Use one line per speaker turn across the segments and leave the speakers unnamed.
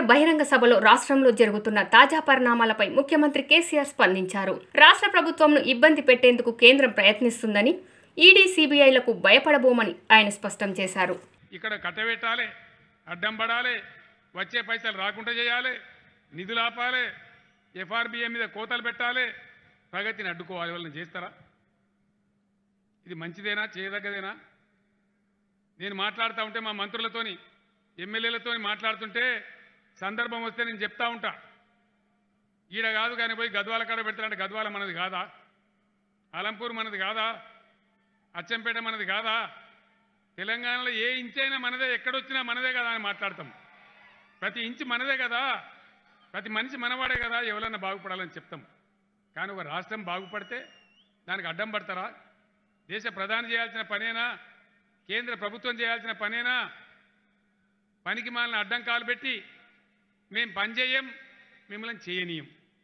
బహిరంగ సభలో రాష్ట్రంలో జరుగుతున్న తాజా పరిణామాలపై ముఖ్యమంత్రి కేసీఆర్ స్పందించారు రాష్ట్ర ప్రభుత్వంను ఇబ్బంది పెట్టేందుకు కేంద్రం ప్రయత్నిస్తుందని ఈడీ సీబీఐలకు భయపడబోమని ఆయన స్పష్టం చేశారు
ఇక్కడ కట్టబెట్టాలి అడ్డం పడాలి వచ్చే పైసలు రాకుండా చేయాలి నిధులు ఆపాలి ఎఫ్ఆర్బిఐ మీద కోతలు పెట్టాలి ప్రగతిని అడ్డుకోవాలి వాళ్ళని చేస్తారా ఇది మంచిదేనా చేయదగ్గదేనా నేను మాట్లాడుతూ ఉంటే మా మంత్రులతోని ఎమ్మెల్యేలతోని మాట్లాడుతుంటే సందర్భం వస్తే నేను చెప్తా ఉంటా ఈడ కాదు కానీ పోయి గద్వాల కాడ పెడతారంటే గద్వాల మనది కాదా అలంపూర్ మనది కాదా అచ్చంపేట మనది కాదా తెలంగాణలో ఏ ఇంచైనా మనదే ఎక్కడొచ్చినా మనదే కదా అని మాట్లాడతాం ప్రతి ఇంచు మనదే కదా ప్రతి మనిషి మనవాడే కదా ఎవరన్నా బాగుపడాలని చెప్తాం కానీ ఒక రాష్ట్రం బాగుపడితే దానికి అడ్డం పడతారా దేశ ప్రధాని చేయాల్సిన పనేనా కేంద్ర ప్రభుత్వం చేయాల్సిన పనేనా పనికి మాలిన అడ్డం కాలు పెట్టి మేము పని చేయం మిమ్మల్ని చేయనీయం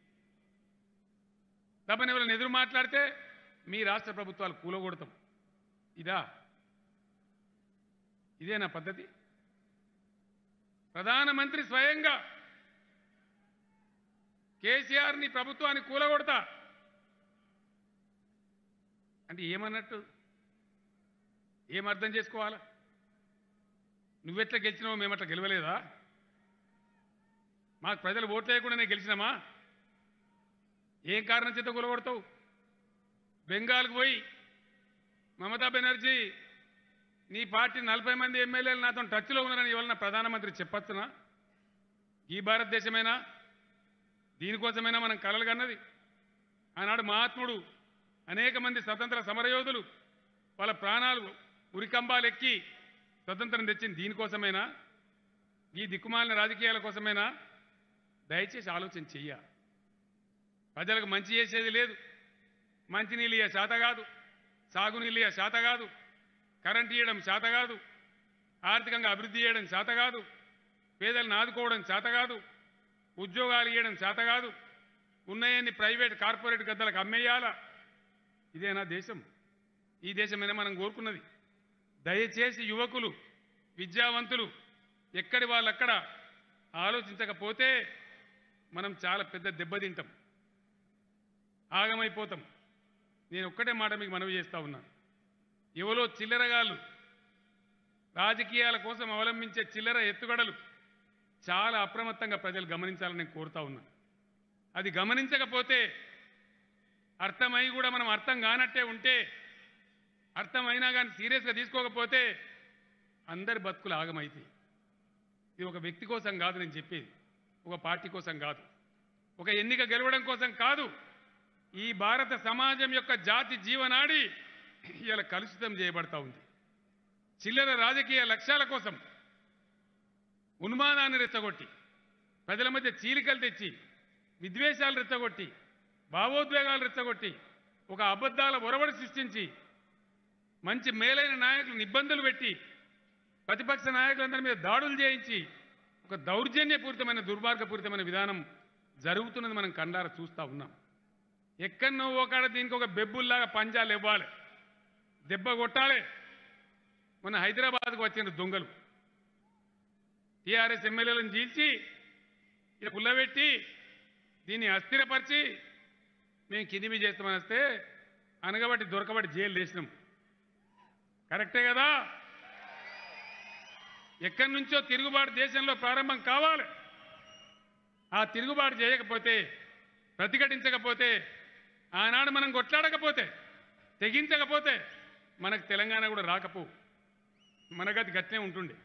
తప్పని ఎవరైనా ఎదురు మాట్లాడితే మీ రాష్ట్ర ప్రభుత్వాలు కూలగొడతాం ఇదా ఇదేనా పద్ధతి ప్రధానమంత్రి స్వయంగా కేసీఆర్ని ప్రభుత్వాన్ని కూలగొడతా అంటే ఏమన్నట్టు ఏం అర్థం చేసుకోవాలా నువ్వెట్లా గెలిచినావో మేమట్లా గెలవలేదా మాకు ప్రజలు ఓట్లు వేయకుండానే గెలిచినామా ఏం కారణం చేత కూలగొడతావు బెంగాల్కి పోయి మమతా బెనర్జీ నీ పార్టీ నలభై మంది ఎమ్మెల్యేలు నాతో టచ్లో ఉన్నారని ఇవాళ ప్రధానమంత్రి చెప్పచ్చునా ఈ భారతదేశమైనా దీనికోసమైనా మనం కలలు కన్నది ఆనాడు మహాత్ముడు అనేక మంది స్వతంత్ర సమరయోధులు వాళ్ళ ప్రాణాలు ఉరికంబాలు ఎక్కి స్వతంత్రం తెచ్చింది దీనికోసమైనా ఈ దిక్కుమాలిన రాజకీయాల కోసమైనా దయచేసి ఆలోచన చెయ్య ప్రజలకు మంచి చేసేది లేదు మంచినీళ్ళు ఇయ్య శాత కాదు సాగునీళ్ళు ఇయ్య శాత కాదు కరెంట్ ఇవ్వడం శాత కాదు ఆర్థికంగా అభివృద్ధి చేయడం శాత కాదు పేదలను ఆదుకోవడం శాత కాదు ఉద్యోగాలు ఇవ్వడం శాత కాదు ఉన్నాయన్ని ప్రైవేట్ కార్పొరేట్ గద్దలకు అమ్మేయాలా ఇదేనా దేశం ఈ దేశమైనా మనం కోరుకున్నది దయచేసి యువకులు విద్యావంతులు ఎక్కడి వాళ్ళక్కడ ఆలోచించకపోతే మనం చాలా పెద్ద దెబ్బతింటాం ఆగమైపోతాం నేను ఒక్కటే మాట మీకు మనవి చేస్తా ఉన్నాను ఎవరో చిల్లరగాళ్ళు రాజకీయాల కోసం అవలంబించే చిల్లర ఎత్తుగడలు చాలా అప్రమత్తంగా ప్రజలు గమనించాలని నేను కోరుతా ఉన్నాను అది గమనించకపోతే అర్థమై కూడా మనం అర్థం కానట్టే ఉంటే అర్థమైనా కానీ సీరియస్గా తీసుకోకపోతే అందరి బతుకులు ఆగమైతాయి ఇది ఒక వ్యక్తి కోసం కాదు నేను చెప్పేది ఒక పార్టీ కోసం కాదు ఒక ఎన్నిక గెలవడం కోసం కాదు ఈ భారత సమాజం యొక్క జాతి జీవనాడి ఇలా కలుషితం చేయబడతా ఉంది చిల్లర రాజకీయ లక్ష్యాల కోసం ఉన్మానాన్ని రెచ్చగొట్టి ప్రజల మధ్య చీలికలు తెచ్చి విద్వేషాలు రెచ్చగొట్టి భావోద్వేగాలు రెచ్చగొట్టి ఒక అబద్ధాల ఒరవడి సృష్టించి మంచి మేలైన నాయకులను ఇబ్బందులు పెట్టి ప్రతిపక్ష నాయకులందరి మీద దాడులు చేయించి ఒక దౌర్జన్యపూరితమైన దుర్మార్గపూరితమైన విధానం జరుగుతున్నది మనం కండార చూస్తూ ఉన్నాం ఎక్కడనో ఒకడ దీనికి ఒక బెబ్బుల్లాగా పంజాలు ఇవ్వాలి దెబ్బ కొట్టాలి మొన్న హైదరాబాద్కు వచ్చిన దొంగలు టీఆర్ఎస్ ఎమ్మెల్యేలను చీల్చి ఇలా పుల్లబెట్టి దీన్ని అస్థిరపరిచి మేము కిందిమి చేస్తామని వస్తే అనగబట్టి దొరకబట్టి జైలు వేసినాం కరెక్టే కదా ఎక్కడి నుంచో తిరుగుబాటు దేశంలో ప్రారంభం కావాలి ఆ తిరుగుబాటు చేయకపోతే ప్రతిఘటించకపోతే ఆనాడు మనం కొట్లాడకపోతే తెగించకపోతే మనకు తెలంగాణ కూడా రాకపో మనగది గట్నే ఉంటుండే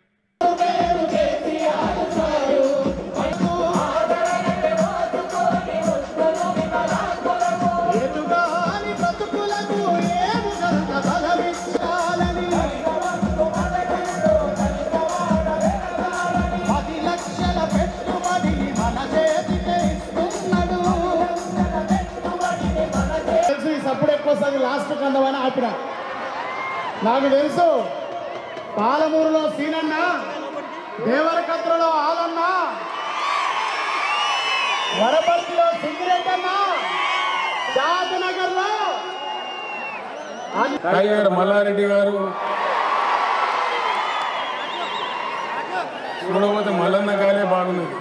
ఎదుగాని బ్రతుకులకు ఏముగంత బలమిచ్చాలని పది లక్షల పెట్టుబడిని మన చేతికే ఇస్తున్నాడు తెలుసు ఈ సప్పుడు ఎక్కువ సాగి లాస్ట్ కందమని ఆపిన నాకు తెలుసు పాలమూరులో సీనన్న దేవరకత్రలో ఆలన్న వరపర్తిలో సింగిరెడ్డన్న షాద్నగర్ లో
టైగర్ మల్లారెడ్డి గారు చూడబోతే మల్లన్న కాలే బాగున్నది